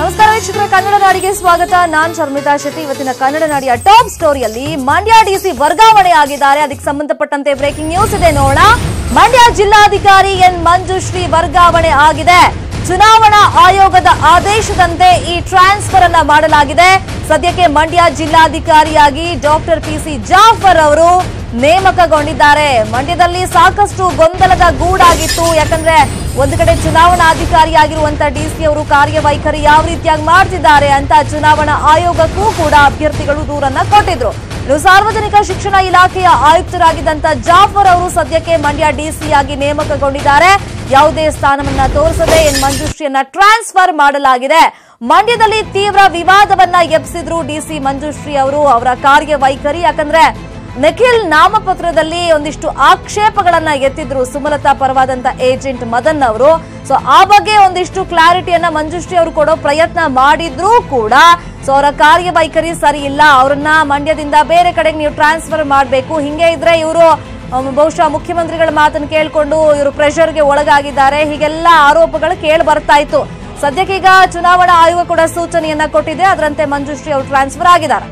ನಮಸ್ಕಾರ ವೀಕ್ಷಕರ ಕನ್ನಡ ನಾಡಿಗೆ ಸ್ವಾಗತ ನಾನ್ ಶರ್ಮಿತಾ ಶೆಟ್ಟಿ ಇವತ್ತಿನ ಕನ್ನಡ ನಾಡಿಯ ಟಾಪ್ ಸ್ಟೋರಿಯಲ್ಲಿ ಮಂಡ್ಯ ಡಿಸಿ ವರ್ಗಾವಣೆ ಆಗಿದ್ದಾರೆ ಅದಕ್ಕೆ ಸಂಬಂಧಪಟ್ಟಂತೆ ಬ್ರೇಕಿಂಗ್ ನ್ಯೂಸ್ ಇದೆ ನೋಡೋಣ ಮಂಡ್ಯ ಜಿಲ್ಲಾಧಿಕಾರಿ ಎನ್ ಮಂಜುಶ್ರೀ ವರ್ಗಾವಣೆ ಆಗಿದೆ ಚುನಾವಣಾ ಆಯೋಗದ ಆದೇಶದಂತೆ ಈ ಟ್ರಾನ್ಸ್ಫರ್ ಅನ್ನ ಮಾಡಲಾಗಿದೆ ಸದ್ಯಕ್ಕೆ ಮಂಡ್ಯ ಜಿಲ್ಲಾಧಿಕಾರಿಯಾಗಿ ಡಾಕ್ಟರ್ ಪಿಸಿ ಜಾಫರ್ ಅವರು ನೇಮಕಗೊಂಡಿದ್ದಾರೆ ಮಂಡ್ಯದಲ್ಲಿ ಸಾಕಷ್ಟು ಗೊಂದಲದ ಗೂಡಾಗಿತ್ತು ಯಾಕಂದ್ರೆ ಒಂದು ಕಡೆ ಚುನಾವಣಾಧಿಕಾರಿಯಾಗಿರುವಂತ ಡಿಸಿ ಅವರು ಕಾರ್ಯವೈಖರಿ ಯಾವ ರೀತಿಯಾಗಿ ಮಾಡ್ತಿದ್ದಾರೆ ಅಂತ ಚುನಾವಣಾ ಆಯೋಗಕ್ಕೂ ಕೂಡ ಅಭ್ಯರ್ಥಿಗಳು ದೂರನ್ನ ಕೊಟ್ಟಿದ್ರು ಇನ್ನು ಸಾರ್ವಜನಿಕ ಶಿಕ್ಷಣ ಇಲಾಖೆಯ ಆಯುಕ್ತರಾಗಿದ್ದಂತ ಜಾಫರ್ ಅವರು ಸದ್ಯಕ್ಕೆ ಮಂಡ್ಯ ಡಿಸಿಯಾಗಿ ನೇಮಕಗೊಂಡಿದ್ದಾರೆ ಯಾವುದೇ ಸ್ಥಾನವನ್ನ ತೋರಿಸದೆ ಎನ್ ಮಂಜುಶ್ರೀಯನ್ನ ಟ್ರಾನ್ಸ್ಫರ್ ಮಾಡಲಾಗಿದೆ ಮಂಡ್ಯದಲ್ಲಿ ತೀವ್ರ ವಿವಾದವನ್ನ ಎಬ್ಸಿದ್ರು ಡಿಸಿ ಮಂಜುಶ್ರೀ ಅವರು ಅವರ ಕಾರ್ಯವೈಖರಿ ಯಾಕಂದ್ರೆ ನಿಖಿಲ್ ನಾಮಪತ್ರದಲ್ಲಿ ಒಂದಿಷ್ಟು ಆಕ್ಷೇಪಗಳನ್ನ ಎತ್ತಿದ್ರು ಸುಮಲತಾ ಪರವಾದಂತ ಏಜೆಂಟ್ ಮದನ್ ಅವರು ಸೊ ಆ ಬಗ್ಗೆ ಒಂದಿಷ್ಟು ಕ್ಲಾರಿಟಿಯನ್ನ ಮಂಜುಶ್ರೀ ಅವರು ಕೊಡೋ ಪ್ರಯತ್ನ ಮಾಡಿದ್ರೂ ಕೂಡ ಸೊ ಅವರ ಕಾರ್ಯವೈಖರಿ ಸರಿ ಇಲ್ಲ ಅವರನ್ನ ಮಂಡ್ಯದಿಂದ ಬೇರೆ ಕಡೆಗೆ ನೀವು ಟ್ರಾನ್ಸ್ಫರ್ ಮಾಡಬೇಕು ಹಿಂಗೆ ಇದ್ರೆ ಇವರು ಬಹುಶಃ ಮುಖ್ಯಮಂತ್ರಿಗಳ ಮಾತನ್ನು ಕೇಳಿಕೊಂಡು ಇವರು ಪ್ರೆಷರ್ಗೆ ಒಳಗಾಗಿದ್ದಾರೆ ಹೀಗೆಲ್ಲ ಆರೋಪಗಳು ಕೇಳಿ ಬರ್ತಾ ಇತ್ತು ಸದ್ಯಕ್ಕೀಗ ಚುನಾವಣಾ ಆಯೋಗ ಕೂಡ ಸೂಚನೆಯನ್ನ ಕೊಟ್ಟಿದೆ ಅದರಂತೆ ಮಂಜುಶ್ರೀ ಅವರು ಟ್ರಾನ್ಸ್ಫರ್ ಆಗಿದ್ದಾರೆ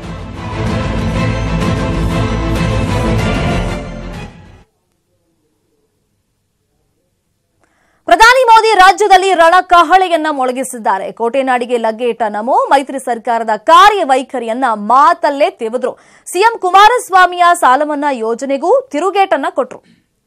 ಪ್ರಧಾನಿ ಮೋದಿ ರಾಜ್ಯದಲ್ಲಿ ರಣಕಹಳೆಯನ್ನ ಮೊಳಗಿಸಿದ್ದಾರೆ ಕೋಟೆನಾಡಿಗೆ ಲಗ್ಗೆ ಇಟ್ಟ ನಮೋ ಮೈತ್ರಿ ಸರ್ಕಾರದ ಕಾರ್ಯವೈಖರಿಯನ್ನ ಮಾತಲ್ಲೇ ತೆಗೆದ್ರು ಸಿಎಂ ಕುಮಾರಸ್ವಾಮಿಯ ಸಾಲಮನ್ನಾ ಯೋಜನೆಗೂ ತಿರುಗೇಟನ್ನ ಕೊಟ್ರು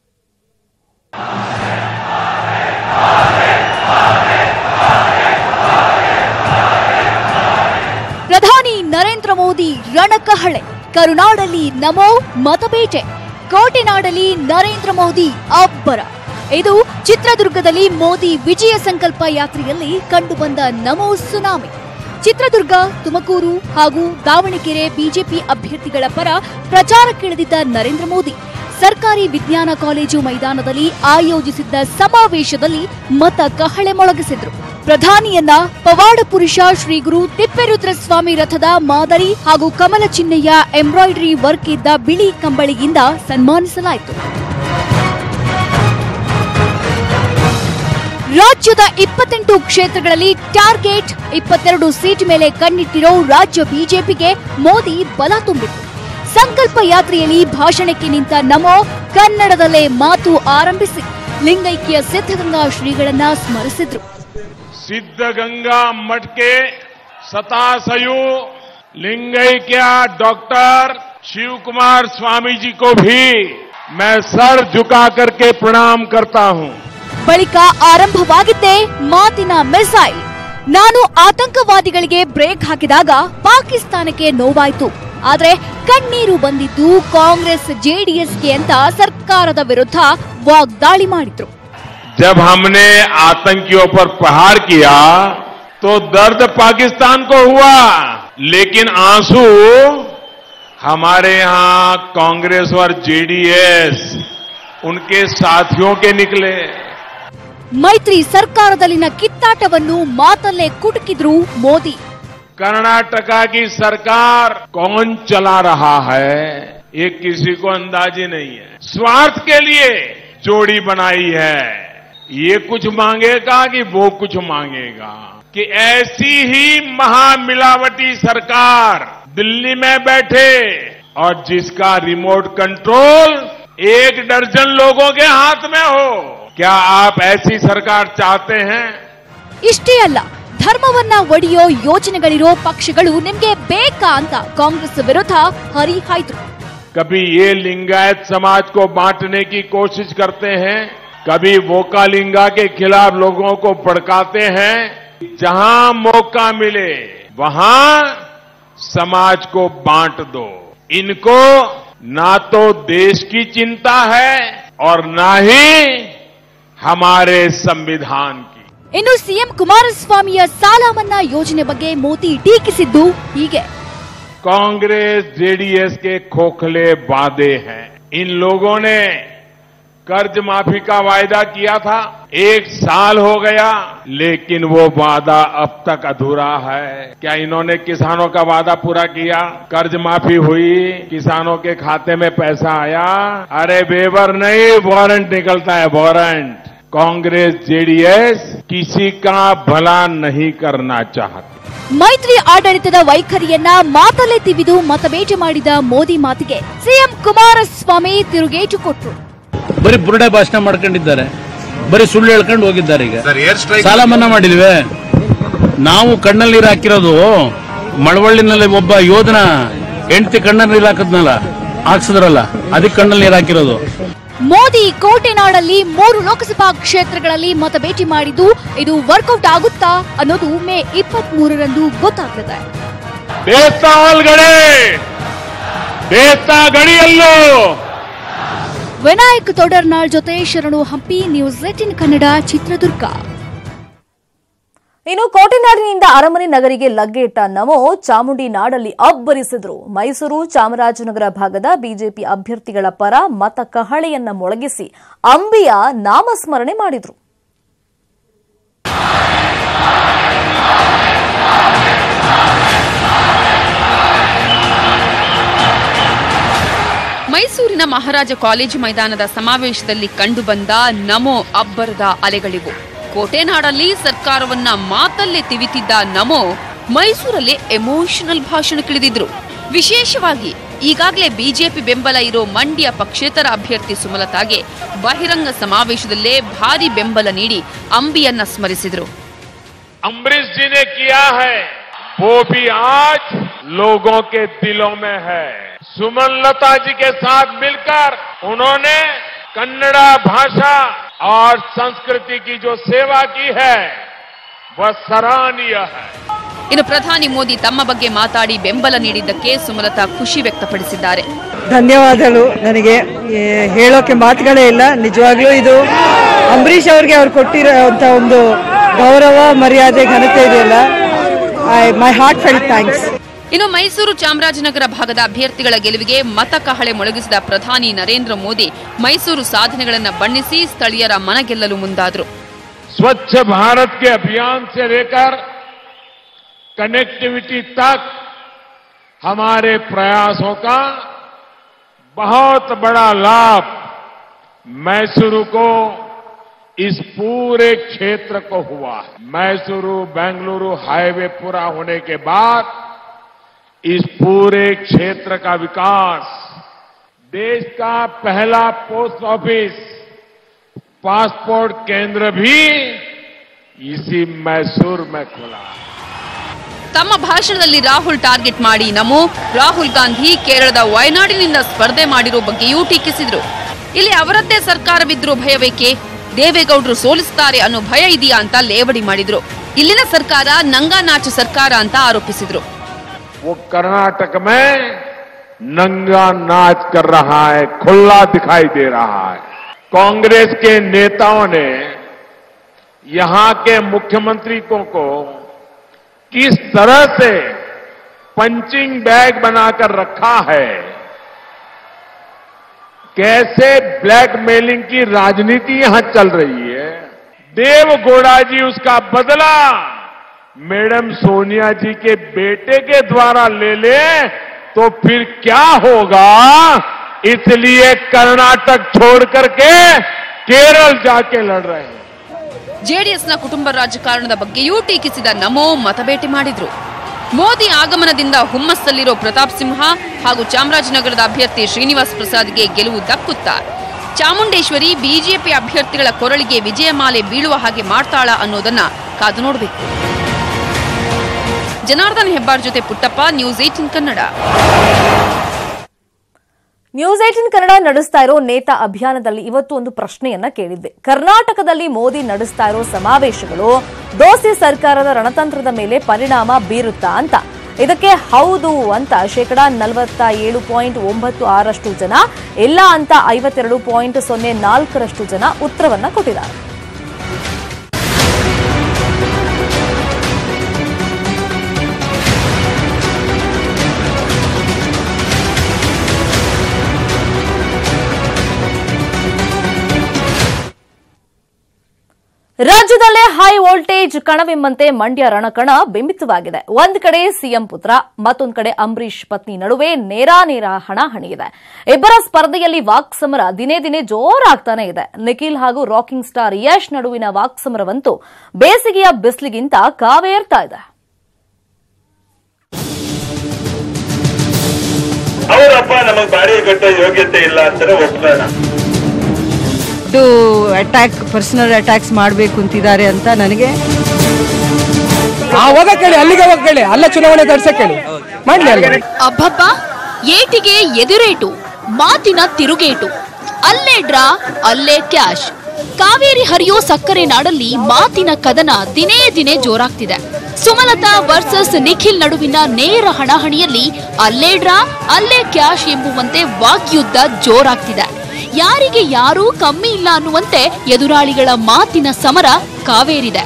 ಪ್ರಧಾನಿ ನರೇಂದ್ರ ಮೋದಿ ರಣಕಹಳೆ ಕರುನಾಡಲ್ಲಿ ನಮೋ ಮತಬೇಟೆ ಕೋಟೆನಾಡಲ್ಲಿ ನರೇಂದ್ರ ಮೋದಿ ಅಬ್ಬರ ಇದು ಚಿತ್ರದುರ್ಗದಲ್ಲಿ ಮೋದಿ ವಿಜಯ ಸಂಕಲ್ಪ ಯಾತ್ರೆಯಲ್ಲಿ ಕಂಡುಬಂದ ನಮೋ ಸುನಾಮಿ ಚಿತ್ರದುರ್ಗ ತುಮಕೂರು ಹಾಗೂ ದಾವಣಗೆರೆ ಬಿಜೆಪಿ ಅಭ್ಯರ್ಥಿಗಳ ಪರ ಪ್ರಚಾರಕ್ಕಿಳಿದಿದ್ದ ನರೇಂದ್ರ ಮೋದಿ ಸರ್ಕಾರಿ ವಿಜ್ಞಾನ ಕಾಲೇಜು ಮೈದಾನದಲ್ಲಿ ಆಯೋಜಿಸಿದ್ದ ಸಮಾವೇಶದಲ್ಲಿ ಮತ ಕಹಳೆ ಮೊಳಗಿಸಿದ್ರು ಪ್ರಧಾನಿಯನ್ನ ಪವಾಡ ಪುರುಷ ಶ್ರೀ ಗುರು ತಿಪ್ಪೇರುದ್ರಸ್ವಾಮಿ ರಥದ ಮಾದರಿ ಹಾಗೂ ಕಮಲ ಚಿಹ್ನೆಯ ಎಂಬ್ರಾಯ್ಡರಿ ವರ್ಕ್ ಇದ್ದ ಬಿಳಿ ಕಂಬಳಿಯಿಂದ ಸನ್ಮಾನಿಸಲಾಯಿತು ರಾಜ್ಯದ ಇಪ್ಪತ್ತೆಂಟು ಕ್ಷೇತ್ರಗಳಲ್ಲಿ ಟಾರ್ಗೆಟ್ ಇಪ್ಪತ್ತೆರಡು ಸೀಟ್ ಮೇಲೆ ಕಣ್ಣಿಟ್ಟಿರೋ ರಾಜ್ಯ ಬಿಜೆಪಿಗೆ ಮೋದಿ ಬಲ ತುಂಬಿತು ಸಂಕಲ್ಪ ಯಾತ್ರೆಯಲ್ಲಿ ಭಾಷಣಕ್ಕೆ ನಿಂತ ನಮೋ ಕನ್ನಡದಲ್ಲೇ ಮಾತು ಆರಂಭಿಸಿ ಲಿಂಗೈಕ್ಯ ಸಿದ್ಧಗಂಗಾ ಶ್ರೀಗಳನ್ನ ಸ್ಮರಿಸಿದ್ರು सिद्धगंगा मठ के सतासयु लिंगैक्या डॉक्टर शिव कुमार स्वामी जी को भी मैं सर झुका करके प्रणाम करता हूं ಬಳಿಕ ಆರಂಭವಾಗಿದ್ದೇ ಮಾತಿನ ಮಿಸೈಲ್ ನಾನು ಆತಂಕವಾದಿಗಳಿಗೆ ಬ್ರೇಕ್ ಹಾಕಿದಾಗ ಪಾಕಿಸ್ತಾನಕ್ಕೆ ನೋವಾಯ್ತು ಆದ್ರೆ ಕಣ್ಣೀರು ಬಂದಿದ್ದು ಕಾಂಗ್ರೆಸ್ ಜೆಡಿಎಸ್ಗೆ ಅಂತ ಸರ್ಕಾರದ ವಿರುದ್ಧ ವಾಗ್ದಾಳಿ ಮಾಡಿದ್ರು जब हमने आतंकियों पर प्रहार किया तो दर्द पाकिस्तान को हुआ लेकिन आंसू हमारे यहां कांग्रेस और जेडीएस उनके साथियों के निकले ಮೈತ್ರಿ ಸರ್ಕಾರದಲ್ಲಿನ ಕಿತ್ತಾಟವನ್ನು ಮಾತಲ್ಲೇ ಕುಟುಕಿದ್ರು ಮೋದಿ कर्नाटका की सरकार कौन चला रहा है ये किसी को अंदाज ही नहीं है स्वार्थ के लिए जोड़ी बनाई है ये कुछ मांगेगा कि वो कुछ मांगेगा कि ऐसी ही महामिलावटी सरकार दिल्ली में बैठे और जिसका रिमोट कंट्रोल एक दर्जन लोगों के हाथ में हो क्या आप ऐसी सरकार चाहते हैं ಇಷ್ಟೇ ಅಲ್ಲ ಧರ್ಮವನ್ನ ಒಡೆಯೋ ಯೋಜನೆಗಳಿರೋ ಪಕ್ಷಗಳು ನಿಮ್ಗೆ ಬೇಕಾ ಅಂತ ಕಾಂಗ್ರೆಸ್ ವಿರುದ್ಧ ಹರಿಹಾಯ್ದ್ರು कभी ये लिंगायत समाज को बांटने की कोशिश करते हैं कभी वोकालिंगा के खिलाफ लोगों को भड़काते हैं जहां मौका मिले वहां समाज को बांट दो इनको ना तो देश की चिंता है और ना ही हमारे संविधान की ಇನ್ನು ಸಿಎಂ ಕುಮಾರಸ್ವಾಮಿಯ ಸಾಲ ಮನ್ನಾ ಯೋಜನೆ ಬಗ್ಗೆ ಮೋದಿ ಟೀಕಿಸಿದ್ದು ಹೀಗೆ कांग्रेस जेडीएस के खोखले वादे हैं इन लोगों ने कर्ज माफी का वायदा किया था एक साल हो गया लेकिन वो वादा अब तक अधूरा है क्या इन्होंने किसानों का वादा पूरा किया कर्ज माफी हुई किसानों के खाते में पैसा आया अरे वेवर नहीं वारंट निकलता है वारंट कांग्रेस जेडीएस किसी का भला नहीं करना चाहती ಮೈತ್ರಿ ಆಡಳಿತದ ವೈಖರಿಯನ್ನ ಮಾತಲ್ಲೇ ತಿವಿದು ಮತಬೇಟೆ ಮಾಡಿದ ಮೋದಿ ಮಾತಿಗೆ ಸಿಎಂ ಕುಮಾರಸ್ವಾಮಿ ತಿರುಗೇಟು ಕೊಟ್ರು ಬರೀ ಬುರುಡೆ ಭಾಷಣ ಮಾಡ್ಕೊಂಡಿದ್ದಾರೆ ಬರೀ ಸುಳ್ಳು ಹೇಳ್ಕೊಂಡು ಹೋಗಿದ್ದಾರೆ ಈಗ ಸರ್ ಏರ್ ಸ್ಟ್ರೈಕ್ ಸಾಲ ಮನ್ನಾ ಮಾಡಿಲ್ವೇ ನಾವು ಕಣ್ಣಲ್ಲಿ ನೀರು ಹಾಕಿರೋದು ಮಳವಳ್ಳಿನಲ್ಲಿ ಒಬ್ಬ ಯೋಧನ ಹೆಂಡತಿ ಕಣ್ಣಲ್ಲಿ ನೀರು ಹಾಕಿದ್ನಲ್ಲ ಹಾಕ್ಸಿದ್ರಲ್ಲ ಅದಕ್ಕೆ ಕಣ್ಣಲ್ಲಿ ನೀರು ಹಾಕಿರೋದು ಮೋದಿ ಕೋಟೆನಾಡಲ್ಲಿ ಮೂರು ಲೋಕಸಭಾ ಕ್ಷೇತ್ರಗಳಲ್ಲಿ ಮತಬೇಟೆ ಮಾಡಿದ್ದು ಇದು ವರ್ಕೌಟ್ ಆಗುತ್ತಾ ಅನ್ನೋದು ಮೇ ಇಪ್ಪತ್ತ್ ಮೂರರಂದು ಗೊತ್ತಾಗ್ತದೆ ದೇಶ ಒಳಗಡೆ ದೇಶ ಗಡಿಯಲ್ಲೂ ವಿನಾಯಕ್ ತೊಡರ್ನಾಳ್ ಜೊತೆ ಶರಣು ಹಂಪಿ ನ್ಯೂಸ್ ಏಟಿನ್ ಕನ್ನಡ ಚಿತ್ರದುರ್ಗ ಇನ್ನು ಕೋಟೆನಾಡಿನಿಂದ ಅರಮನೆ ನಗರಿಗೆ ಲಗ್ಗೆ ಇಟ್ಟ ನಮೋ ಚಾಮುಂಡಿ ನಾಡಲ್ಲಿ ಅಬ್ಬರಿಸಿದ್ರು ಮೈಸೂರು ಚಾಮರಾಜನಗರ ಭಾಗದ ಬಿಜೆಪಿ ಅಭ್ಯರ್ಥಿಗಳ ಪರ ಮತ ಕಹಳೆಯನ್ನ ಮೊಳಗಿಸಿ ಅಂಬಿಯ ನಾಮಸ್ಮರಣೆ ಮಾಡಿದ್ರು ಮೈಸೂರಿನ ಮಹಾರಾಜ ಕಾಲೇಜು ಮೈದಾನದ ಸಮಾವೇಶದಲ್ಲಿ ಕಂಡುಬಂದ ನಮೋ ಅಬ್ಬರದ ಅಲೆಗಳಿವು ಕೋಟೆನಾಡಲ್ಲಿ ಸರ್ಕಾರವನ್ನ ಮಾತಲ್ಲೇ ತಿವಿತಿದ್ದ ನಮೋ ಮೈಸೂರಲ್ಲಿ ಎಮೋಷನಲ್ ಭಾಷಣಕ್ಕಿಳಿದಿದ್ರು ವಿಶೇಷವಾಗಿ ಈಗಾಗಲೇ ಬಿಜೆಪಿ ಬೆಂಬಲ ಇರೋ ಮಂಡ್ಯ ಪಕ್ಷೇತರ ಅಭ್ಯರ್ಥಿ ಸುಮಲತಾಗೆ ಬಹಿರಂಗ ಸಮಾವೇಶದಲ್ಲೇ ಭಾರಿ ಬೆಂಬಲ ನೀಡಿ ಅಂಬಿಯನ್ನ ಸ್ಮರಿಸಿದ್ರು अम्बरीश जी ने किया है वो भी आज लोगों के दिलों में है सुमन लता जी के साथ मिलकर उन्होंने कन्नड़ा भाषा और संस्कृति की जो सेवा की है वह सराहनीय है ಇನ್ನು ಪ್ರಧಾನಿ ಮೋದಿ ತಮ್ಮ ಬಗ್ಗೆ ಮಾತಾಡಿ ಬೆಂಬಲ ನೀಡಿದ್ದಕ್ಕೆ ಸುಮಲತಾ ಖುಷಿ ವ್ಯಕ್ತಪಡಿಸಿದ್ದಾರೆ ಧನ್ಯವಾದಗಳು ನನಗೆ ಏ, ಹೇಳೋಕೆ ಮಾತುಗಳೇ ಇಲ್ಲ ನಿಜವಾಗ್ಲೂ ಇದು ಅಂಬರೀಷ್ ಅವ್ರಿಗೆ ಅವ್ರು ಕೊಟ್ಟಿರೋಂಥ ಒಂದು ಗೌರವ ಮರ್ಯಾದೆ ಘನತೆ ಇದೆಯಲ್ಲ I my heart fell thanks ಇನ್ನು ಮೈಸೂರು ಚಾಮರಾಜನಗರ ಭಾಗದ ಅಭ್ಯರ್ಥಿಗಳ ಗೆಲುವಿಗೆ ಮತ ಕಹಳೆ ಮೊಳಗಿಸಿದ ಪ್ರಧಾನಿ ನರೇಂದ್ರ ಮೋದಿ ಮೈಸೂರು ಸಾಧನೆಗಳನ್ನು ಬಣ್ಣಿಸಿ ಸ್ಥಳೀಯರ ಮನಗೆಲ್ಲಲು ಮುಂದಾದರು स्वच्छ भारत के अभियान से लेकर कनेक्टिविटी तक हमारे प्रयासों का बहुत बड़ा लाभ मैसूरू को इस पूरे क्षेत्र को हुआ है मैसूरू बेंगलुरु हाईवे पूरा होने के बाद इस पूरे क्षेत्र का विकास देश का पहला पोस्ट ऑफिस पासपोर्ट केंद्र भी इसी मैसूर में खुला है ತಮ್ಮ ಭಾಷಣದಲ್ಲಿ ರಾಹುಲ್ ಟಾರ್ಗೆಟ್ ಮಾಡಿ ನಮೋ ರಾಹುಲ್ ಗಾಂಧಿ ಕೇರಳದ ವಯನಾಡಿನಿಂದ ಸ್ಪರ್ಧೆ ಮಾಡಿರೋ ಬಗ್ಗೆಯೂ ಟೀಕಿಸಿದ್ರು ಇಲ್ಲಿ ಅವರದ್ದೇ ಸರ್ಕಾರವಿದ್ರೂ ಭಯವೇಕೆ ದೇವೇಗೌಡರು ಸೋಲಿಸುತ್ತಾರೆ ಅನ್ನೋ ಭಯ ಇದೆಯಾ ಅಂತ ಲೇವಡಿ ಮಾಡಿದ್ರು ಇಲ್ಲಿನ ಸರ್ಕಾರ ನಂಗಾನಾಚು ಸರ್ಕಾರ ಅಂತ ಆರೋಪಿಸಿದ್ರು वो कर्नाटक में नंगा नाच कर रहा है खुला दिखाई दे रहा है कांग्रेस के नेताओं ने यहां के मुख्यमंत्री को, को किस तरह से पंचिंग बैग बनाकर रखा है कैसे ब्लैकमेलिंग की राजनीति यहां चल रही है देवगौड़ा जी उसका बदला मैडम सोनिया जी के बेटे के द्वारा ले ले तो फिर क्या होगा इसलिए कर्नाटक छोड़ करके केरल जाके लड़ रहे हैं ಜೆಡಿಎಸ್ನ ಕುಟುಂಬ ರಾಜಕಾರಣದ ಬಗ್ಗೆಯೂ ಟೀಕಿಸಿದ ನಮೋ ಮತಬೇಟೆ ಮಾಡಿದ್ರು ಮೋದಿ ಆಗಮನದಿಂದ ಹುಮ್ಮಸ್ಸಲ್ಲಿರೋ ಪ್ರತಾಪ್ ಸಿಂಹ ಹಾಗೂ ಚಾಮರಾಜನಗರದ ಅಭ್ಯರ್ಥಿ ಶ್ರೀನಿವಾಸ್ ಪ್ರಸಾದ್ಗೆ ಗೆಲುವು ದಕ್ಕುತ್ತಾ ಚಾಮುಂಡೇಶ್ವರಿ ಬಿಜೆಪಿ ಅಭ್ಯರ್ಥಿಗಳ ಕೊರಳಿಗೆ ವಿಜಯಮಾಲೆ ಬೀಳುವ ಹಾಗೆ ಮಾಡ್ತಾಳ ಅನ್ನೋದನ್ನ ಕಾದು ನೋಡಬೇಕು ಜನಾರ್ದನ್ ಹೆಬ್ಬಾರ್ ಜೊತೆ Puttappa news eighteen Kannada news eighteen Kannada ನಡೆಸ್ತಾ ಇರೋ ನೇತಾ ಅಭಿಯಾನದಲ್ಲಿ ಇವತ್ತು ಒಂದು ಪ್ರಶ್ನೆಯನ್ನ ಕೇಳಿದ್ದೆ ಕರ್ನಾಟಕದಲ್ಲಿ ಮೋದಿ ನಡೆಸ್ತಾ ಇರೋ ಸಮಾವೇಶಗಳು ದೋಸ್ತಿ ಸರ್ಕಾರದ ರಣತಂತ್ರದ ಮೇಲೆ ಪರಿಣಾಮ ಬೀರುತ್ತಾ ಅಂತ ಇದಕ್ಕೆ ಹೌದು ಅಂತ ಶೇಕಡಾ ನಲವತ್ತ ಏಳು ಪಾಯಿಂಟ್ ಒಂಬತ್ತು ಆರಷ್ಟು ಜನ ಇಲ್ಲ ಅಂತ ಐವತ್ತೆರಡು ಪಾಯಿಂಟ್ ಸೊನ್ನೆ ನಾಲ್ಕರಷ್ಟು ಜನ ಉತ್ತರವನ್ನ ಕೊಟ್ಟಿದ್ದಾರೆ ರಾಜ್ಯದಲ್ಲೇ ಹೈ ವೋಲ್ಟೇಜ್ ಕಣವೆಂಬಂತೆ ಮಂಡ್ಯ ರಣಕಣ ಬಿಂಬಿತವಾಗಿದೆ ಒಂದ್ ಕಡೆ ಸಿಎಂ ಪುತ್ರ ಮತ್ತೊಂದ್ ಕಡೆ ಅಂಬರೀಶ್ ಪತ್ನಿ ನಡುವೆ ನೇರಾನೇರ ಹಣಾಹಣಿ ಇದೆ ಇಬ್ಬರ ಸ್ಪರ್ಧೆಯಲ್ಲಿ ವಾಕ್ಸಮರ ದಿನೇ ದಿನೇ ಜೋರಾಗ್ತಾನೆ ಇದೆ ನಿಖಿಲ್ ಹಾಗೂ ರಾಕಿಂಗ್ ಸ್ಟಾರ್ ಯಶ್ ನಡುವಿನ ವಾಕ್ಸಮರವಂತೂ ಬೇಸಿಗೆಯ ಬಿಸಿಲಿಗಿಂತ ಕಾವೇರ್ತಾ ಇದೆ ಅವರಪ್ಪ ನಮಗ್ ಬಾಡಿಗೆ ಕಟ್ಟೋ ಯೋಗ್ಯತೆ ಇಲ್ಲ ಅಂತಾರೆ ಒಪ್ಕೊಳ್ಳೋಣ ಇದು ಅಟ್ಯಾಕ್ ಪರ್ಸನಲ್ ಅಟ್ಯಾಕ್ಸ್ ಮಾಡಬೇಕು ಅಂತಿದ್ದಾರೆ ಅಂತ ನನಗೆ ಆ ಹೋಗಕ್ ಹೇಳಿ ಅಲ್ಲಿಗೆ ಹೋಗಕ್ ಹೇಳಿ ಅಲ್ಲ ಚುನಾವಣೆ ತಡ್ಸಕ್ ಹೇಳಿ ಮಾಡ್ಲಿ ಅಲ್ಲಿ ಅಬ್ಬಬ್ಬ ಏಟಿಗೆ ಎದುರೇಟು ಮಾತಿನ ತಿರುಗೇಟು ಅಲ್ಲೇ ಡ್ರಾ ಅಲ್ಲೇ ಕ್ಯಾಶ್ ಕಾವೇರಿ ಹರಿಯೋ ಸಕ್ಕರೆ ನಾಡಲ್ಲಿ ಮಾತಿನ ಕದನ ದಿನೇ ದಿನೇ ಜೋರಾಗ್ತಿದೆ ಸುಮಲತಾ ವರ್ಸಸ್ ನಿಖಿಲ್ ನಡುವಿನ ನೇರ ಹಣಾಹಣಿಯಲ್ಲಿ ಅಲ್ಲೇ ಡ್ರಾ ಅಲ್ಲೇ ಕ್ಯಾಶ್ ಎಂಬುವಂತೆ ವಾಗ್ಯುದ್ಧ ಜೋರಾಗ್ತಿದೆ ಯಾರಿಗೆ ಯಾರೂ ಕಮ್ಮಿ ಇಲ್ಲ ಅನ್ನುವಂತೆ ಎದುರಾಳಿಗಳ ಮಾತಿನ ಸಮರ ಕಾವೇರಿದೆ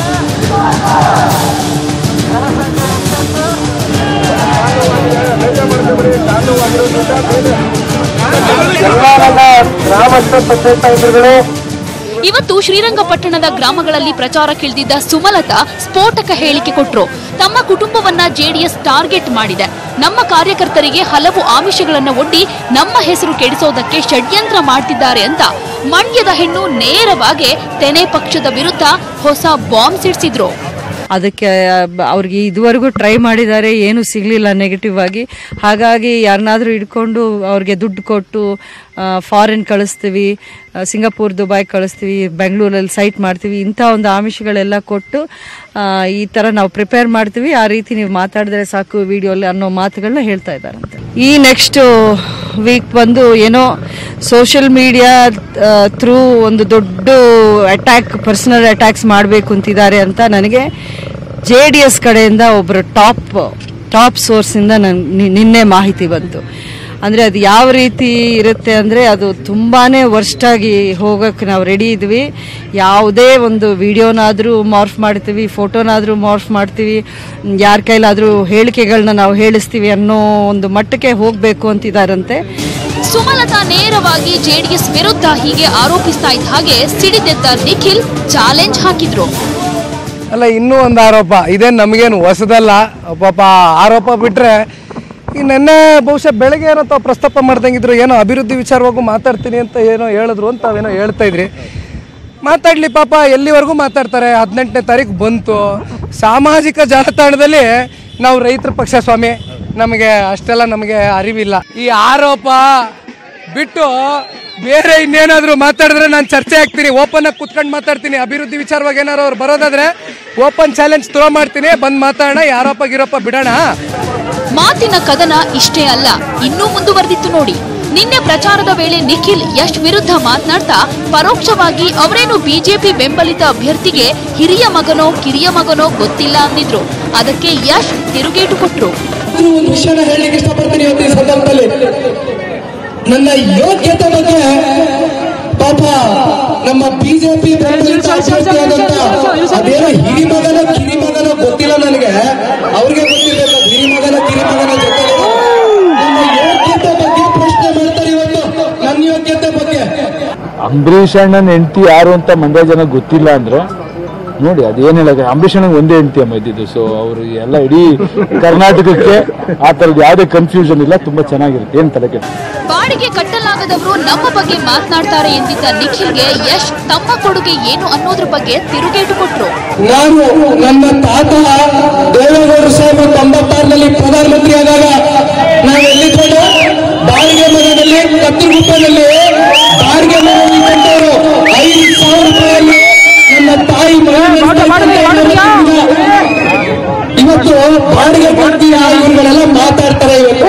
ಇವತ್ತು ಶ್ರೀರಂಗಪಟ್ಟಣದ ಗ್ರಾಮಗಳಲ್ಲಿ ಪ್ರಚಾರಕ್ಕಿಳಿದಿದ್ದ ಸುಮಲತಾ ಸ್ಫೋಟಕ ಹೇಳಿಕೆ ಕೊಟ್ರು ತಮ್ಮ ಕುಟುಂಬವನ್ನ ಜೆಡಿಎಸ್ ಟಾರ್ಗೆಟ್ ಮಾಡಿದೆ ನಮ್ಮ ಕಾರ್ಯಕರ್ತರಿಗೆ ಹಲವು ಆಮಿಷಗಳನ್ನು ಒಡ್ಡಿ ನಮ್ಮ ಹೆಸರು ಕೆಡಿಸೋದಕ್ಕೆ ಷಡ್ಯಂತ್ರ ಮಾಡ್ತಿದ್ದಾರೆ ಅಂತ ಮಂಡ್ಯದ ಹೆಣ್ಣು ನೇರವಾಗಿ ತೆನೆ ಪಕ್ಷದ ವಿರುದ್ಧ ಹೊಸ ಬಾಂಬ್ ಸಿಡಿಸಿದ್ರು ಅದಕ್ಕೆ ಬ- ಅವ್ರಿಗೆ ಇದುವರೆಗೂ ಟ್ರೈ ಮಾಡಿದ್ದಾರೆ ಏನು ಸಿಗಲಿಲ್ಲ ನೆಗೆಟಿವ್ ಆಗಿ ಹಾಗಾಗಿ ಯಾರನ್ನಾದ್ರೂ ಹಿಡ್ಕೊಂಡು ಅವ್ರಿಗೆ ದುಡ್ಡು ಕೊಟ್ಟು ಫಾರಿನ್ ಕಳಿಸ್ತೀವಿ ಆ, ಸಿಂಗಾಪುರ್ ದುಬೈ ಕಳಿಸ್ತೀವಿ ಬೆಂಗಳೂರಲ್ಲಿ ಸೈಟ್ ಮಾಡ್ತೀವಿ ಇಂಥ ಒಂದು ಆಮಿಷಗಳೆಲ್ಲ ಕೊಟ್ಟು ಆ, ಈ ಥರ ನಾವು ಪ್ರಿಪೇರ್ ಮಾಡ್ತೀವಿ ಆ ರೀತಿ ನೀವು ಮಾತಾಡಿದ್ರೆ ಸಾಕು ವಿಡಿಯೋಲಿ ಅನ್ನೋ ಮಾತುಗಳನ್ನ ಹೇಳ್ತಾ ಇದ್ದಾರಂತೆ ಈ ನೆಕ್ಸ್ಟ್ ವೀಕ್ ಬಂದು ಏನೋ ಸೋಷಿಯಲ್ ಮೀಡಿಯಾ ಥ್ರೂ ಒಂದು ದೊಡ್ಡ ಅಟ್ಯಾಕ್ ಪರ್ಸನಲ್ ಅಟ್ಯಾಕ್ಸ್ ಮಾಡಬೇಕು ಅಂತಿದ್ದಾರೆ ಅಂತ ನನಗೆ ಜೆ ಡಿ ಎಸ್ ಕಡೆಯಿಂದ ಒಬ್ಬರು ಟಾಪ್ ಟಾಪ್ ಸೋರ್ಸಿಂದ ನನ್ ನಿ- ನಿನ್ನೆ ಮಾಹಿತಿ ಬಂತು ಅಂದರೆ ಅದು ಯಾವ ರೀತಿ ಇರುತ್ತೆ ಅಂದರೆ ಅದು ತುಂಬಾ ವರ್ಸ್ಟಾಗಿ ಹೋಗೋಕ್ಕೆ ನಾವು ರೆಡಿ ಇದ್ವಿ ಯಾವುದೇ ಒಂದು ವಿಡಿಯೋನಾದರೂ ಮಾರ್ಫ್ ಮಾಡ್ತೀವಿ ಫೋಟೋನಾದರೂ ಮಾರ್ಫ್ ಮಾಡ್ತೀವಿ ಯಾರ ಕೈಲಾದರೂ ಹೇಳಿಕೆಗಳನ್ನ ನಾವು ಹೇಳಿಸ್ತೀವಿ ಅನ್ನೋ ಒಂದು ಮಟ್ಟಕ್ಕೆ ಹೋಗಬೇಕು ಅಂತಿದ್ದಾರಂತೆ ಸುಮಲತಾ ನೇರವಾಗಿ ಜೆಡಿಎಸ್ ವಿರುದ್ಧ ಹೀಗೆ ಆರೋಪಿಸ್ತಾ ಇದ್ದ ಹಾಗೆ ಸಿಡಿದೆದ್ದ ನಿಖಿಲ್ ಚಾಲೆಂಜ್ ಹಾಕಿದ್ರು ಅಲ್ಲ ಇನ್ನೂ ಒಂದು ಆರೋಪ ಇದೇನು ನಮಗೇನು ಹೊಸದಲ್ಲ ಪಾಪ ಆರೋಪ ಬಿಟ್ರೆ ಈ ನೆನ್ನೆ ಬಹುಶಃ ಬೆಳಗ್ಗೆ ಏನೋ ತಾವು ಪ್ರಸ್ತಾಪ ಮಾಡ್ದಂಗಿದ್ರು ಏನೋ ಅಭಿವೃದ್ಧಿ ವಿಚಾರವಾಗೂ ಮಾತಾಡ್ತೀನಿ ಅಂತ ಏನೋ ಹೇಳಿದ್ರು ಅಂತ ತಾವೇನೋ ಹೇಳ್ತಾ ಇದ್ರಿ ಮಾತಾಡ್ಲಿ ಪಾಪ ಎಲ್ಲಿವರೆಗೂ ಮಾತಾಡ್ತಾರೆ ಹದಿನೆಂಟನೇ ತಾರೀಕು ಬಂತು ಸಾಮಾಜಿಕ ಜಾಲತಾಣದಲ್ಲಿ ನಾವು ರೈತರ ಪಕ್ಷ ಸ್ವಾಮಿ ನಮಗೆ ಅಷ್ಟೆಲ್ಲ ನಮಗೆ ಅರಿವಿಲ್ಲ ಈ ಆರೋಪ ಬಿಟ್ಟು ಬೇರೆ ಇನ್ನೇನಾದರೂ ಮಾತಾಡಿದ್ರೆ ನಾನು ಚರ್ಚೆ ಆಗ್ತೀನಿ ಓಪನ್ ಆಗಿ ಕುತ್ಕೊಂಡು ಮಾತಾಡ್ತೀನಿ ಅಭಿವೃದ್ಧಿ ವಿಚಾರವಾಗಿ ಏನಾದ್ರು ಅವ್ರು ಬರೋದಾದ್ರೆ ಓಪನ್ ಚಾಲೆಂಜ್ ಥ್ರೋ ಮಾಡ್ತೀನಿ ಬಂದು ಮಾತಾಡೋಣ ಈ ಆರೋಪ ಗಿರೋಪ ಬಿಡೋಣ ಮಾತಿನ ಕದನ ಇಷ್ಟೇ ಅಲ್ಲ ಇನ್ನೂ ಮುಂದುವರೆದಿತ್ತು ನೋಡಿ ನಿನ್ನೆ ಪ್ರಚಾರದ ವೇಳೆ ನಿಖಿಲ್ ಯಶ್ ವಿರುದ್ಧ ಮಾತನಾಡ್ತಾ ಪರೋಕ್ಷವಾಗಿ ಅವರೇನು ಬಿಜೆಪಿ ಬೆಂಬಲಿತ ಅಭ್ಯರ್ಥಿಗೆ ಹಿರಿಯ ಮಗನೋ ಕಿರಿಯ ಮಗನೋ ಗೊತ್ತಿಲ್ಲ ಅಂದಿದ್ರು ಅದಕ್ಕೆ ಯಶ್ ತಿರುಗೇಟು ಕೊಟ್ರು ಒಂದು ವಿಷಯನ ಹೇಳಲಿಕ್ಕೆ ಇಷ್ಟಪಡ್ತೀನಿ ಇವತ್ತು ಈ ಸಂದರ್ಭದಲ್ಲಿ ನನ್ನ ಯೋಗ್ಯತೆ ಬಗ್ಗೆ ಪಾಪ ನಮ್ಮ ಬಿಜೆಪಿ ಬೆಂಬಲಿತ ಅಭ್ಯರ್ಥಿಯಾದಂತ ಅದೇನೋ ಹಿರಿಮಗನ ಕಿರಿಮಗನ ಗೊತ್ತಿಲ್ಲ ನನಗೆ ಅವ್ರಿಗೆ ಗೊತ್ತಿರಬೇಕು ಹಿರಿಮಗನ ಕಿರಿಮಗನ ಜೊತೆ ನನ್ನ ಯೋಗ್ಯತೆ ಬಗ್ಗೆ ಪ್ರಶ್ನೆ ಮಾಡ್ತಾರೆ ಇವತ್ತು ನನ್ನ ಯೋಗ್ಯತೆ ಬಗ್ಗೆ ಅಂಬರೀಷ್ ಅಣ್ಣನ ಹೆಂಡತಿ ಯಾರು ಅಂತ ಮಂಡ್ಯ ಜನ ಗೊತ್ತಿಲ್ಲ ಅಂದ್ರೆ ನೋಡಿ ಅದೇನ್ ಹೇಳಕ್ಕೆ ಅಂಬರೀಷ್ ಅಣ್ಣಗೆ ಒಂದೇ ಹೆಂಡತಿ ಅಮ್ಮ ಇದ್ದಿದ್ದು ಸೊ ಅವರು ಎಲ್ಲ ಇಡೀ ಕರ್ನಾಟಕಕ್ಕೆ ಆ ಥರದ್ದು ಯಾವುದೇ ಕನ್ಫ್ಯೂಷನ್ ಇಲ್ಲ ತುಂಬಾ ಚೆನ್ನಾಗಿರುತ್ತೆ ಏನ್ ತಲೆ ಕೆಡ್ಸ್ಕೊಳಲ್ಲ. ಬಾಡಿಗೆ ಕಟ್ಟಲಾಗದವರು ನಮ್ಮ ಬಗ್ಗೆ ಮಾತನಾಡ್ತಾರೆ ಎಂದಿದ್ದ ನಿಖಿಲ್ಗೆ ಯಶ್ ತಮ್ಮ ಕೊಡುಗೆ ಏನು ಅನ್ನೋದ್ರ ಬಗ್ಗೆ ತಿರುಗೇಟು ಕೊಟ್ರು ನಾನು ನನ್ನ ತಾತ ದೇವೇಗೌಡರು ಸಾಹೇಬರು ತೊಂಬತ್ತಾರರಲ್ಲಿ ಪ್ರಧಾನಮಂತ್ರಿ ಆದಾಗ ನಾವು ಎಲ್ಲಿದ್ದೇವೆ ಬಾಡಿಗೆ ಮನೆಯಲ್ಲಿ ಕತ್ತಲಗುಪ್ಪದಲ್ಲಿ ಬಾಡಿಗೆ ಮನೆಯಲ್ಲಿ ಕಂಡವರು ಐದು ಸಾವಿರ ರೂಪಾಯಿಯಲ್ಲಿ ನನ್ನ ತಾಯಿ ಮನೆ ಇವತ್ತು ಬಾಡಿಗೆ ಕೊಡ್ತೀಯಾ ಇವುಗಳೆಲ್ಲ ಮಾತಾಡ್ತಾರೆ ಇವತ್ತು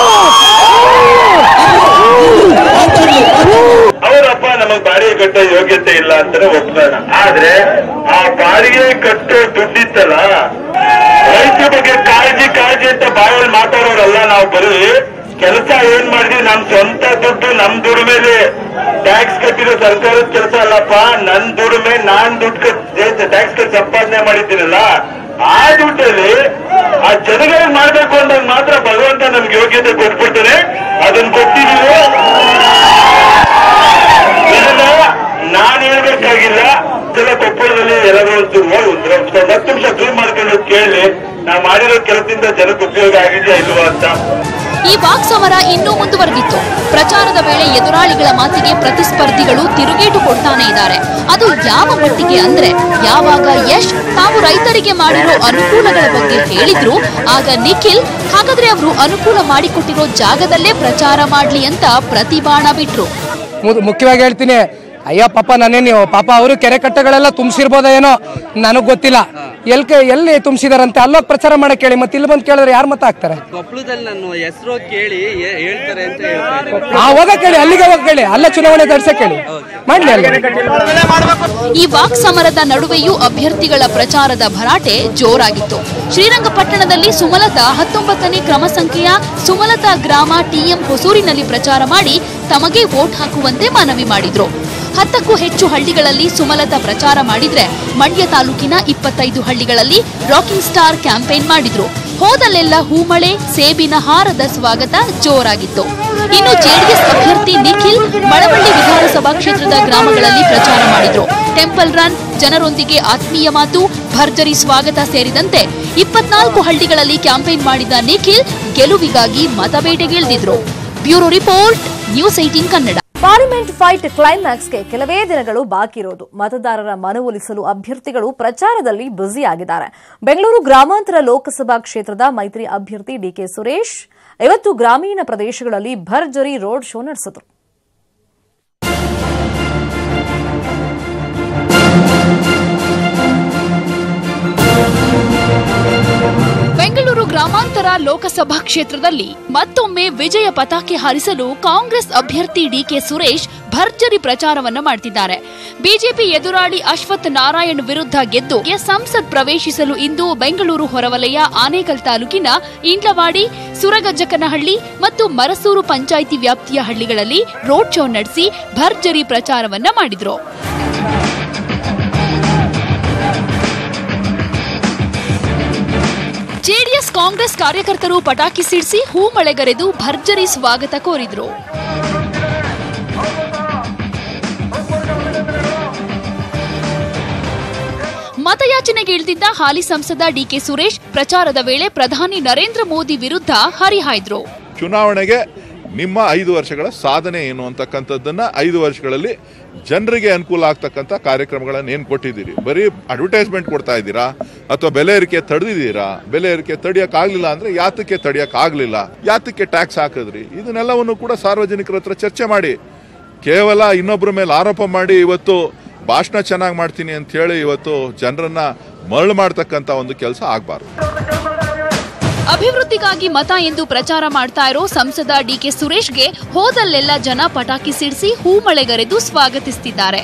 ಮಾತಾಡ್ಲಿ ಅವರಪ್ಪ ನಮಗ್ ಬಾಡಿಗೆ ಕಟ್ಟೋ ಯೋಗ್ಯತೆ ಇಲ್ಲ ಅಂತಾರೆ ಒಪ್ಕೊಳ್ಳೋಣ ಆದ್ರೆ ಆ ಬಾಡಿಗೆ ಕಟ್ಟೋ ದುಡ್ಡಿತ್ತಲ್ಲ ರೈತರ ಬಗ್ಗೆ ಕಾಳಜಿ ಕಾಳಜಿ ಅಂತ ಬಾಯಲ್ಲಿ ಮಾತಾಡೋರಲ್ಲ ನಾವು ಬರೀ ಕೆಲಸ ಏನ್ ಮಾಡಿದ್ವಿ ನಮ್ ಸ್ವಂತ ದುಡ್ಡು ನಮ್ ದುಡಿಮೆಲಿ ಟ್ಯಾಕ್ಸ್ ಕಟ್ಟಿರೋ ಸರ್ಕಾರದ ಕೆಲಸ ಅಲ್ಲಪ್ಪ ನನ್ ದುಡಿಮೆ ನಾನ್ ದುಡ್ಡು ಟ್ಯಾಕ್ಸ್ ಕಟ್ಟಿ ಸಂಪಾದನೆ ಮಾಡಿದ್ದೀನಲ್ಲ ಆ ದುಡ್ಡಲ್ಲಿ ಆ ಜನಗಳಿಗೆ ಮಾಡ್ಬೇಕು ಅಂದಾಗ ಮಾತ್ರ ಭಗವಂತ ನಮ್ಗೆ ಯೋಗ್ಯತೆ ಕೊಟ್ಬಿಡ್ತಾನೆ ಅದನ್ನ ಕೊಟ್ಟಿದ್ದೀವಿ ಇದನ್ನ ನಾನ್ ಹೇಳ್ಬೇಕಾಗಿಲ್ಲ ಇದೆಲ್ಲ ಕೊಪ್ಪಳದಲ್ಲಿ ಎಲ್ಲರೂ ಒಂಚೂರು ಹೋಗಿ ಒಂದು ಹತ್ತು ನಿಮಿಷ ಜೂಮ್ ಮಾಡ್ಕೊಂಡು ಕೇಳಿ ನಾವು ಮಾಡಿರೋ ಕೆಲಸದಿಂದ ಜನಕ್ಕೆ ಉಪಯೋಗ ಆಗಿದೆಯಾ ಇಲ್ವಾ ಅಂತ ಈ ವಾಕ್ ಸಮರ ಇನ್ನೂ ಮುಂದುವರೆದಿತ್ತು ಪ್ರಚಾರದ ವೇಳೆ ಎದುರಾಳಿಗಳ ಮಾತಿಗೆ ಪ್ರತಿಸ್ಪರ್ಧಿಗಳು ತಿರುಗೇಟು ಕೊಡ್ತಾನೆ ಇದ್ದಾರೆ ಅದು ಯಾವ ಮಟ್ಟಿಗೆ ಅಂದ್ರೆ ಯಾವಾಗ ಯಶ್ ತಾವು ರೈತರಿಗೆ ಮಾಡಿರೋ ಅನುಕೂಲಗಳ ಬಗ್ಗೆ ಹೇಳಿದ್ರು ಆಗ ನಿಖಿಲ್ ಹಾಗಾದ್ರೆ ಅವರು ಅನುಕೂಲ ಮಾಡಿಕೊಟ್ಟಿರೋ ಜಾಗದಲ್ಲೇ ಪ್ರಚಾರ ಮಾಡ್ಲಿ ಅಂತ ಪ್ರತಿಬಾಣ ಬಿಟ್ರು ಮು- ಮುಖ್ಯವಾಗಿ ಹೇಳ್ತೀನಿ ಅಯ್ಯ ಪಾಪ ನಾನೇನು ಪಾಪ ಅವರು ಕೆರೆ ಕಟ್ಟೆಗಳೆಲ್ಲ ತುಂಬಿಸಿರ್ಬೋದ ಏನೋ ನನಗೆ ಗೊತ್ತಿಲ್ಲ ಎಲ್ ಎಲ್ಲಿ ತುಂಬಿಸಿದಾರಂತೆ ಅಲ್ಲೋಗಿ ಪ್ರಚಾರ ಮಾಡಕ್ ಹೇಳಿ ಮತ್ತೆ ಇಲ್ಲಿ ಬಂದು ಕೇಳಿದ್ರೆ ಯಾರು ಮತ ಹಾಕ್ತಾರೆ ಕೊಪ್ಪಳದಲ್ಲಿ ನಾನು ಹೆಸರು ಕೇಳಿ ಏ- ಹೇಳ್ತಾರೆ ಅಂತ ಹೇಳ್ತಾರೆ ಆ ಹೋಗಕ್ ಹೇಳಿ ಅಲ್ಲಿಗೆ ಹೋಗಕ್ ಹೇಳಿ ಅಲ್ಲ ಚುನಾವಣೆ ತಡ್ಸಕ್ ಹೇಳಿ ಮಾಡ್ಲಿ ಅಲ್ಲಿ ಈ ವಾಕ್ ಸಮರದ ನಡುವೆಯೂ ಅಭ್ಯರ್ಥಿಗಳ ಪ್ರಚಾರದ ಭರಾಟೆ ಜೋರಾಗಿತ್ತು ಶ್ರೀರಂಗಪಟ್ಟಣದಲ್ಲಿ ಸುಮಲತಾ ಹತ್ತೊಂಬತ್ತನೇ ಕ್ರಮ ಸಂಖ್ಯೆಯ ಸುಮಲತಾ ಗ್ರಾಮ ಟಿಎಂ ಹೊಸೂರಿನಲ್ಲಿ ಪ್ರಚಾರ ಮಾಡಿ ತಮಗೆ ವೋಟ್ ಹಾಕುವಂತೆ ಮನವಿ ಮಾಡಿದ್ರು ಹತ್ತಕ್ಕೂ ಹೆಚ್ಚು ಹಳ್ಳಿಗಳಲ್ಲಿ ಸುಮಲತಾ ಪ್ರಚಾರ ಮಾಡಿದ್ರೆ ಮಂಡ್ಯ ತಾಲೂಕಿನ ಇಪ್ಪತ್ತೈದು ಹಳ್ಳಿಗಳಲ್ಲಿ ರಾಕಿಂಗ್ ಸ್ಟಾರ್ ಕ್ಯಾಂಪೇನ್ ಮಾಡಿದ್ರು ಹೋದಲ್ಲೆಲ್ಲ ಹೂಮಳೆ ಸೇಬಿನ ಹಾರದ ಸ್ವಾಗತ ಜೋರಾಗಿತ್ತು ಇನ್ನು ಜೆಡಿಎಸ್ ಅಭ್ಯರ್ಥಿ ನಿಖಿಲ್ ಮಳವಳ್ಳಿ ವಿಧಾನಸಭಾ ಕ್ಷೇತ್ರದ ಗ್ರಾಮಗಳಲ್ಲಿ ಪ್ರಚಾರ ಮಾಡಿದ್ರು ಟೆಂಪಲ್ ರನ್ ಜನರೊಂದಿಗೆ ಆತ್ಮೀಯ ಮಾತು ಭರ್ಜರಿ ಸ್ವಾಗತ ಸೇರಿದಂತೆ ಇಪ್ಪತ್ನಾಲ್ಕು ಹಳ್ಳಿಗಳಲ್ಲಿ ಕ್ಯಾಂಪೇನ್ ಮಾಡಿದ ನಿಖಿಲ್ ಗೆಲುವಿಗಾಗಿ ಮತಬೇಟೆಗಿಳಿದಿದ್ರು bureau report news eighteen Kannada parliament fight ಕ್ಲೈಮ್ಯಾಕ್ಸ್ಗೆ ಕೆಲವೇ ದಿನಗಳು ಬಾಕಿ ಇರೋದು ಮತದಾರರ ಮನವೊಲಿಸಲು ಅಭ್ಯರ್ಥಿಗಳು ಪ್ರಚಾರದಲ್ಲಿ ಬ್ಯುಸಿ ಆಗಿದ್ದಾರೆ ಬೆಂಗಳೂರು ಗ್ರಾಮಾಂತರ ಲೋಕಸಭಾ ಕ್ಷೇತ್ರದ ಮೈತ್ರಿ ಅಭ್ಯರ್ಥಿ ಡಿಕೆ ಸುರೇಶ್ ಇವತ್ತು ಗ್ರಾಮೀಣ ಪ್ರದೇಶಗಳಲ್ಲಿ ಭರ್ಜರಿ ರೋಡ್ ಶೋ ನಡೆಸಿದರು ಬೆಂಗಳೂರು ಗ್ರಾಮಾಂತರ ಲೋಕಸಭಾ ಕ್ಷೇತ್ರದಲ್ಲಿ ಮತ್ತೊಮ್ಮೆ ವಿಜಯ ಪತಾಕೆ ಹಾರಿಸಲು ಕಾಂಗ್ರೆಸ್ ಅಭ್ಯರ್ಥಿ ಡಿಕೆ ಸುರೇಶ್ ಭರ್ಜರಿ ಪ್ರಚಾರವನ್ನ ಮಾಡ್ತಿದ್ದಾರೆ ಬಿಜೆಪಿ ಎದುರಾಳಿ ಅಶ್ವಥ್ ನಾರಾಯಣ್ ವಿರುದ್ಧ ಗೆದ್ದು ಸಂಸತ್ ಪ್ರವೇಶಿಸಲು ಇಂದು ಬೆಂಗಳೂರು ಹೊರವಲಯ ಆನೇಕಲ್ ತಾಲೂಕಿನ ಇಂಡ್ಲವಾಡಿ ಸುರಗಜ್ಜಕನಹಳ್ಳಿ ಮತ್ತು ಮರಸೂರು ಪಂಚಾಯಿತಿ ವ್ಯಾಪ್ತಿಯ ಹಳ್ಳಿಗಳಲ್ಲಿ ರೋಡ್ ಶೋ ನಡೆಸಿ ಭರ್ಜರಿ ಪ್ರಚಾರವನ್ನ ಮಾಡಿದ್ರು ಜೆಡಿಎಸ್ ಕಾಂಗ್ರೆಸ್ ಕಾರ್ಯಕರ್ತರು ಪಟಾಕಿ ಸಿಡಿಸಿ ಹೂ ಮಳೆಗರೆದು ಭರ್ಜರಿ ಸ್ವಾಗತ ಕೋರಿದ್ರು ಮತಯಾಚನೆಗೆ ಇಳಿದಿದ್ದ ಹಾಲಿ ಸಂಸದ ಡಿಕೆ ಸುರೇಶ್ ಪ್ರಚಾರದ ವೇಳೆ ಪ್ರಧಾನಿ ನರೇಂದ್ರ ಮೋದಿ ವಿರುದ್ಧ ಹರಿಹಾಯ್ದ್ರು ಚುನಾವಣೆಗೆ ನಿಮ್ಮ ಐದು ವರ್ಷಗಳ ಸಾಧನೆ ಏನು ಅಂತಕ್ಕಂಥದ್ದನ್ನ ಐದು ವರ್ಷಗಳಲ್ಲಿ ಜನರಿಗೆ ಅನುಕೂಲ ಆಗ್ತಕ್ಕಂಥ ಕಾರ್ಯಕ್ರಮಗಳನ್ನು ಏನು ಕೊಟ್ಟಿದ್ದೀರಿ ಬರೀ ಅಡ್ವರ್ಟೈಸ್ಮೆಂಟ್ ಕೊಡ್ತಾ ಇದ್ದೀರಾ ಅಥವಾ ಬೆಲೆ ಏರಿಕೆ ತಡೆದಿದ್ದೀರಾ ಬೆಲೆ ಏರಿಕೆ ತಡೆಯೋಕ್ಕಾಗಲಿಲ್ಲ ಅಂದ್ರೆ ಯಾತಕ್ಕೆ ತಡೆಯೋಕ್ಕಾಗಲಿಲ್ಲ ಯಾತಕ್ಕೆ ಟ್ಯಾಕ್ಸ್ ಹಾಕಿದ್ರಿ ಇದನ್ನೆಲ್ಲವನ್ನು ಕೂಡ ಸಾರ್ವಜನಿಕರ ಹತ್ರ ಚರ್ಚೆ ಮಾಡಿ ಕೇವಲ ಇನ್ನೊಬ್ಬರ ಮೇಲೆ ಆರೋಪ ಮಾಡಿ ಇವತ್ತು ಭಾಷಣ ಚೆನ್ನಾಗಿ ಮಾಡ್ತೀನಿ ಅಂತ ಹೇಳಿ ಇವತ್ತು ಜನರನ್ನ ಮರಳು ಮಾಡ್ತಕ್ಕಂಥ ಒಂದು ಕೆಲಸ ಆಗಬಾರ್ದು ಅಭಿವೃದ್ಧಿಗಾಗಿ ಮತ ಎಂದು ಪ್ರಚಾರ ಮಾಡ್ತಾ ಇರೋ ಸಂಸದ ಡಿಕೆ ಸುರೇಶ್ಗೆ ಹೋದಲ್ಲೆಲ್ಲ ಜನ ಪಟಾಕಿ ಸಿಡಿಸಿ ಹೂ ಮಳೆಗರೆದು ಸ್ವಾಗತಿಸುತ್ತಿದ್ದಾರೆ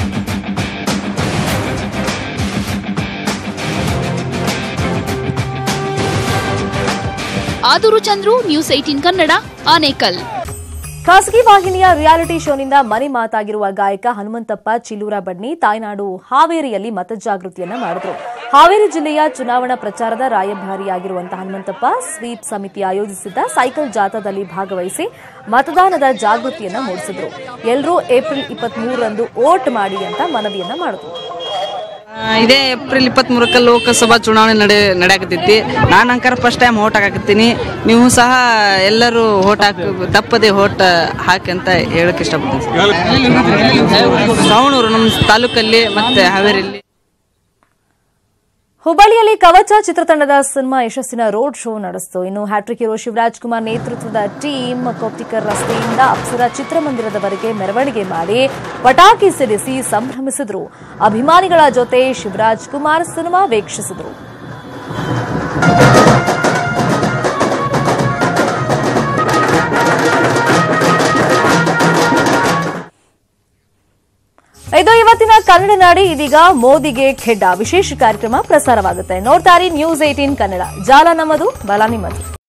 ಆದೂರು ಚಂದ್ರು ನ್ಯೂಸ್ ಏಟೀನ್ ಕನ್ನಡ ಆನೇಕಲ್ ಖಾಸಗಿ ವಾಹಿನಿಯ ರಿಯಾಲಿಟಿ ಶೋನಿಂದ ಮನೆ ಮಾತಾಗಿರುವ ಗಾಯಕ ಹನುಮಂತಪ್ಪ ಚಿಲ್ಲೂರ ಬಡ್ನಿ ತಾಯ್ನಾಡು ಹಾವೇರಿಯಲ್ಲಿ ಮತಜಾಗೃತಿಯನ್ನ ಮಾಡಿದ್ರು ಹಾವೇರಿ ಜಿಲ್ಲೆಯ ಚುನಾವಣಾ ಪ್ರಚಾರದ ರಾಯಭಾರಿಯಾಗಿರುವಂತಹ ಹನುಮಂತಪ್ಪ ಸ್ವೀಪ್ ಸಮಿತಿ ಆಯೋಜಿಸಿದ್ದ ಸೈಕಲ್ ಜಾಥಾದಲ್ಲಿ ಭಾಗವಹಿಸಿ ಮತದಾನದ ಜಾಗೃತಿಯನ್ನ ಮೂಡಿಸಿದ್ರು ಎಲ್ಲರೂ ಏಪ್ರಿಲ್ ಇಪ್ಪತ್ಮೂರರಂದು ವೋಟ್ ಮಾಡಿ ಅಂತ ಮನವಿಯನ್ನ ಮಾಡಿದ್ರು ಆ, ಇದೇ ಏಪ್ರಿಲ್ ಇಪ್ಪತ್ತ್ಮೂರಕ್ಕೆ ಲೋಕಸಭಾ ಚುನಾವಣೆ ನಡೆ ನಡೆಯಾಕತ್ತೈತಿ ನಾನು ಅಂಕರ್ ಫಸ್ಟ್ ಟೈಮ್ ಓಟ್ ಹಾಕತ್ತೀನಿ ನೀವು ಸಹ ಎಲ್ಲರೂ ಓಟ್ ಹಾಕಿ ತಪ್ಪದೆ ಓಟ್ ಹಾಕಿ ಅಂತ ಹೇಳಕ್ ಇಷ್ಟಪಡ್ತೀನಿ ಸವಣೂರು ನಮ್ಮ ತಾಲೂಕಲ್ಲಿ ಮತ್ತೆ ಹಾವೇರಿಯಲ್ಲಿ ಹುಬ್ಬಳ್ಳಿಯಲ್ಲಿ ಕವಚ ಚಿತ್ರತಂಡದ ಸಿನಿಮಾ ಯಶಸ್ಸಿನ ರೋಡ್ ಶೋ ನಡೆಸಿತು ಇನ್ನು ಹ್ಯಾಟ್ರಿಕ್ ಹೀರೋ ಶಿವರಾಜ್ ಕುಮಾರ್ ನೇತೃತ್ವದ ಟೀಮ್ ಕೋಪ್ಟಿಕರ್ ರಸ್ತೆಯಿಂದ ಅಪ್ಸರ ಚಿತ್ರಮಂದಿರದವರೆಗೆ ಮೆರವಣಿಗೆ ಮಾಡಿ ಪಟಾಕಿ ಸಿಡಿಸಿ ಸಂಭ್ರಮಿಸಿದ್ರು ಅಭಿಮಾನಿಗಳ ಜೊತೆ ಶಿವರಾಜ್ ಕುಮಾರ್ ಸಿನಿಮಾ ವೀಕ್ಷಿಸಿದ್ರು ಇದು ಇವತ್ತಿನ ಕನ್ನಡ ನಾಡಿ ಇದೀಗ ಮೋದಿಗೆ ಖೆಡ್ಡ ವಿಶೇಷ ಕಾರ್ಯಕ್ರಮ ಪ್ರಸಾರವಾಗುತ್ತೆ ನೋಡ್ತಾರಿ ನ್ಯೂಸ್ ಏಟೀನ್ ಕನ್ನಡ ಜಾಲ ನಮ್ಮದು ಬಲ ನಿಮ್ಮದು